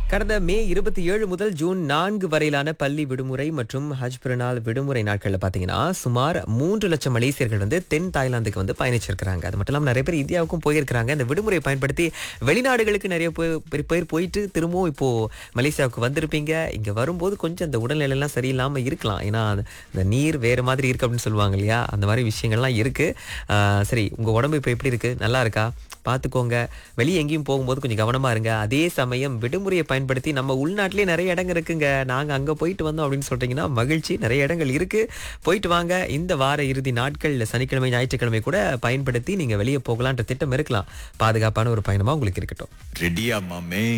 கடந்த மே இருபத்தி ஏழு முதல் ஜூன் நான்கு வரையிலான பள்ளி விடுமுறை மற்றும் ஹஜ் பிறநாள் விடுமுறை நாட்கள்ல பாத்தீங்கன்னா சுமார் மூன்று லட்சம் மலேசியர்கள் வந்து தென் தாய்லாந்துக்கு வந்து பயணிச்சிருக்கிறாங்க அது மட்டும் இல்லாம நிறைய பேர் இந்தியாவுக்கும் போயிருக்கிறாங்க இந்த விடுமுறையை பயன்படுத்தி வெளிநாடுகளுக்கு நிறைய பேர் பேர் பேர் போயிட்டு திரும்பவும் இப்போ மலேசியாவுக்கு வந்திருப்பீங்க இங்க வரும்போது கொஞ்சம் இந்த உடல்நிலை எல்லாம் சரியில்லாம இருக்கலாம் ஏன்னா இந்த நீர் வேற மாதிரி இருக்கு அப்படின்னு சொல்லுவாங்க இல்லையா அந்த மாதிரி விஷயங்கள்லாம் இருக்கு ஆஹ் சரி உங்க உடம்பு இப்போ எப்படி இருக்கு நல்லா இருக்கா பார்த்துக்கோங்க வெளியே எங்கேயும் போகும்போது கொஞ்சம் கவனமா இருங்க அதே சமயம் விடுமுறையை பயன்படுத்தி நம்ம உள்நாட்டிலே நிறைய இடங்கள் இருக்குங்க நாங்க அங்க போயிட்டு வந்தோம் அப்படின்னு சொல்றீங்கன்னா மகிழ்ச்சி நிறைய இடங்கள் இருக்கு போயிட்டு வாங்க இந்த வார இறுதி நாட்கள் சனிக்கிழமை ஞாயிற்றுக்கிழமை கூட பயன்படுத்தி நீங்க வெளியே போகலான்ற திட்டம் இருக்கலாம் பாதுகாப்பான ஒரு பயணமா உங்களுக்கு இருக்கட்டும் ரெடியா மாமே